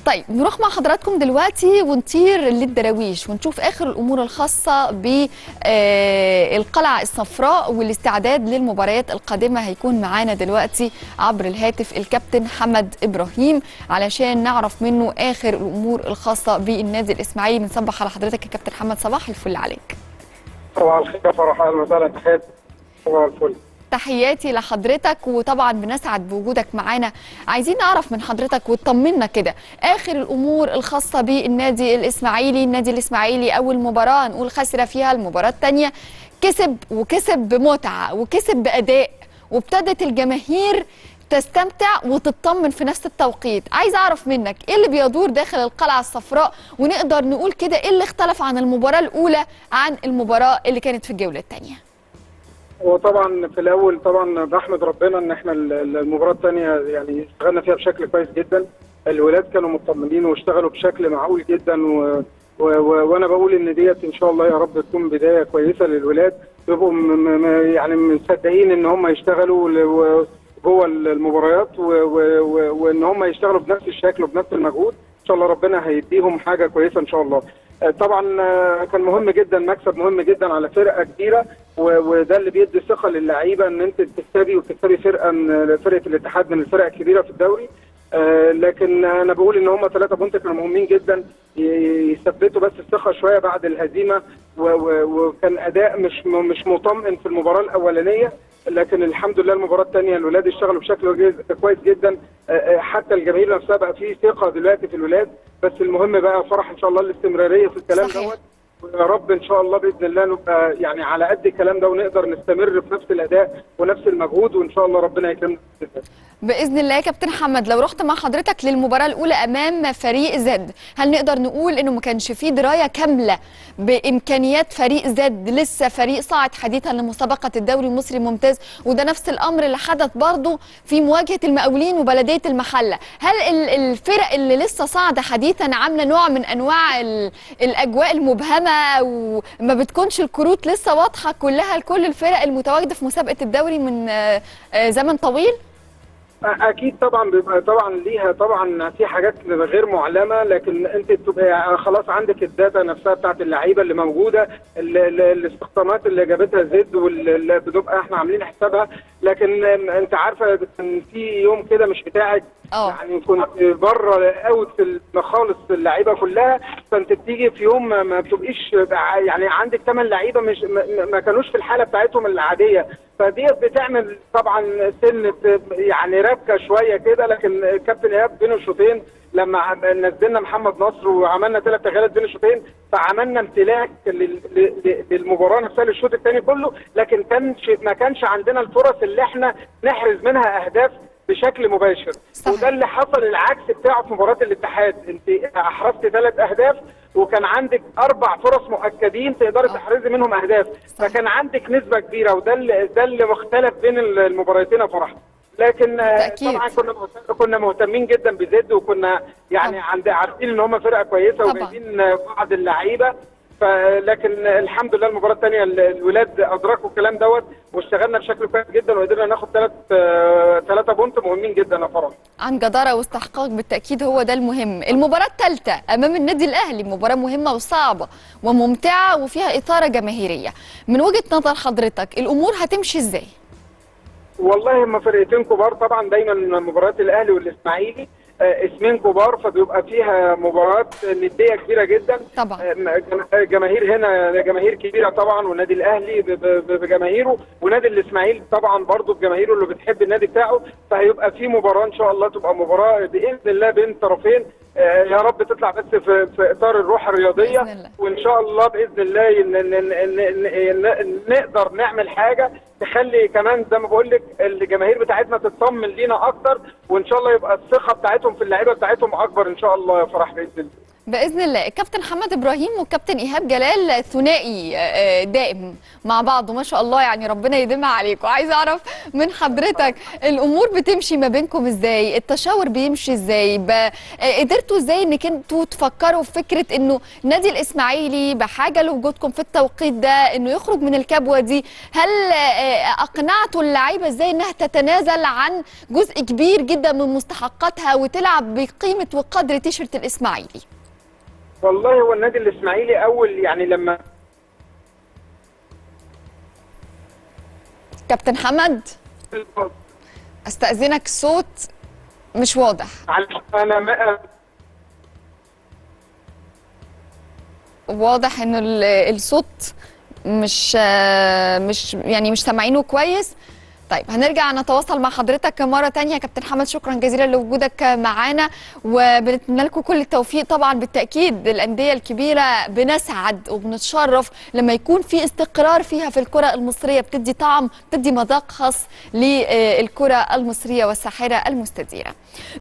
طيب نروح مع حضراتكم دلوقتي ونطير للدراويش ونشوف اخر الامور الخاصه بالقلعه الصفراء والاستعداد للمباريات القادمه هيكون معانا دلوقتي عبر الهاتف الكابتن حمد ابراهيم علشان نعرف منه اخر الامور الخاصه بالنادي الاسماعيلي بنصبح على حضرتك يا كابتن حمد صباح الفل عليك صباح الخير يا فرح اهلا وسهلا تحياتي صباح الفل تحياتي لحضرتك وطبعا بنسعد بوجودك معانا عايزين نعرف من حضرتك وتطمنا كده اخر الامور الخاصه بالنادي الاسماعيلي النادي الاسماعيلي اول مباراه نقول خسر فيها المباراه الثانيه كسب وكسب بمتعه وكسب باداء وابتدت الجماهير تستمتع وتطمن في نفس التوقيت عايز اعرف منك ايه اللي بيدور داخل القلعه الصفراء ونقدر نقول كده ايه اللي اختلف عن المباراه الاولى عن المباراه اللي كانت في الجوله الثانيه وطبعا في الاول طبعا بحمد ربنا ان احنا المباراه الثانيه يعني اشتغلنا فيها بشكل كويس جدا الولاد كانوا مطمنين واشتغلوا بشكل معقول جدا و... و... و... وانا بقول ان ديت ان شاء الله يا رب تكون بدايه كويسه للولاد يبقوا م... م... يعني مصدقين ان هم يشتغلوا و... جوه المباريات و... و... و... وان هم يشتغلوا بنفس الشكل وبنفس المجهود ان شاء الله ربنا هيديهم حاجه كويسه ان شاء الله طبعا كان مهم جدا مكسب مهم جدا على فرقه كبيره وده اللي بيدي ثقه للعيبه ان انت تكسبي وتكسبي فرقه من فرقه الاتحاد من الفرق الكبيره في الدوري لكن انا بقول ان هم ثلاثه بونت كانوا مهمين جدا يثبتوا بس الثقه شويه بعد الهزيمه وكان اداء مش مش مطمئن في المباراه الاولانيه لكن الحمد لله المباراه الثانيه الولاد اشتغلوا بشكل كويس جدا حتى الجماهير نفسها بقى في ثقه دلوقتي في الولاد بس المهم بقى فرح ان شاء الله الاستمراريه في الكلام دوت ويا رب ان شاء الله باذن الله نبقى يعني على قد الكلام ده ونقدر نستمر في نفس الاداء ونفس المجهود وان شاء الله ربنا يكرمنا باذن الله يا كابتن محمد لو رحت مع حضرتك للمباراه الاولى امام فريق زد هل نقدر نقول انه ما كانش فيه درايه كامله بامكانيات فريق زد لسه فريق صاعد حديثا لمسابقه الدوري المصري الممتاز وده نفس الامر اللي حدث برضه في مواجهه المقاولين وبلديه المحله هل الفرق اللي لسه صاعده حديثا عامله نوع من انواع الاجواء المبهمه وما بتكونش الكروت لسه واضحه كلها لكل الفرق المتواجده في مسابقه الدوري من زمن طويل اكيد طبعا بيبقى طبعا ليها طبعا في حاجات غير معلمه لكن انت بتبقى خلاص عندك الداتا نفسها بتاعت اللعيبه اللي موجوده الاستخدامات اللي جابتها زد واللي بنبقى احنا عاملين حسابها لكن انت عارفه كان في يوم كده مش بتاعك أوه. يعني كنت بره اوت في خالص اللعيبه كلها فانت بتيجي في يوم ما بتبقيش يعني عندك ثمان لعيبه مش ما كانوش في الحاله بتاعتهم العاديه فديت بتعمل طبعا سن يعني ربكه شويه كده لكن الكابتن ايهاب بين الشوطين لما نزلنا محمد نصر وعملنا ثلاث تغييرات بين الشوطين فعملنا امتلاك للمباراه نفسها للشوط الثاني كله لكن كان ما كانش عندنا الفرص اللي احنا نحرز منها اهداف بشكل مباشر صحيح. وده اللي حصل العكس بتاعه في مباراه الاتحاد انت احرزت ثلاث اهداف وكان عندك اربع فرص مؤكدين تقدري تحرزي منهم اهداف صحيح. فكان عندك نسبه كبيره وده اللي ده اللي مختلف بين المباراتين يا فرح لكن تأكيد. طبعا كنا كنا مهتمين جدا بزد وكنا يعني عند عارفين ان هم فرقه كويسه وجايبين بعض اللعيبه لكن الحمد لله المباراه الثانيه الولاد ادركوا الكلام دوت واشتغلنا بشكل كويس جدا وقدرنا ناخد ثلاث ثلاثه بونت مهمين جدا يا فرح عن جداره واستحقاق بالتاكيد هو ده المهم المباراه الثالثه امام النادي الاهلي مباراه مهمه وصعبه وممتعه وفيها اثاره جماهيريه من وجهه نظر حضرتك الامور هتمشي ازاي والله هم فرقتين كبار طبعا دايما مباريات الاهلي والاسماعيلي اسمين كبار فبيبقى فيها مباريات نديه كبيره جدا طبعا جماهير هنا جماهير كبيره طبعا والنادي الاهلي بجماهيره ونادي الاسماعيلي طبعا برضه بجماهيره اللي بتحب النادي بتاعه فهيبقى في مباراه ان شاء الله تبقى مباراه باذن الله بين طرفين يا رب تطلع بس في, في اطار الروح الرياضيه وان شاء الله باذن الله نقدر نعمل حاجه تخلي كمان زي ما بقول لك الجماهير بتاعتنا تطمن لينا اكتر وان شاء الله يبقى الثقه بتاعتهم في اللعيبه بتاعتهم اكبر ان شاء الله يا فرح باذن الله باذن الله الكابتن محمد ابراهيم والكابتن ايهاب جلال ثنائي آه، دائم مع بعض وما شاء الله يعني ربنا يديمها عليكم عايزه اعرف من حضرتك الامور بتمشي ما بينكم ازاي التشاور بيمشي ازاي ب... آه، قدرتوا ازاي انك انتوا تفكروا في فكره انه نادي الاسماعيلي بحاجه لوجودكم في التوقيت ده انه يخرج من الكبوه دي هل آه، اقنعتوا اللعيبه ازاي انها تتنازل عن جزء كبير جدا من مستحقاتها وتلعب بقيمه وقدر تيشرت الاسماعيلي والله هو النادي الاسماعيلي اول يعني لما كابتن حمد استاذنك الصوت مش واضح على- انا ما واضح ان ال- الصوت مش آه، مش يعني مش سامعينه كويس طيب هنرجع نتواصل مع حضرتك مرة تانية كابتن حمد شكرا جزيلا لوجودك معانا وبنتمنى لكم كل التوفيق طبعا بالتأكيد الأندية الكبيرة بنسعد وبنتشرف لما يكون في استقرار فيها في الكرة المصرية بتدي طعم بتدي مذاق خاص للكرة المصرية والساحرة المستديرة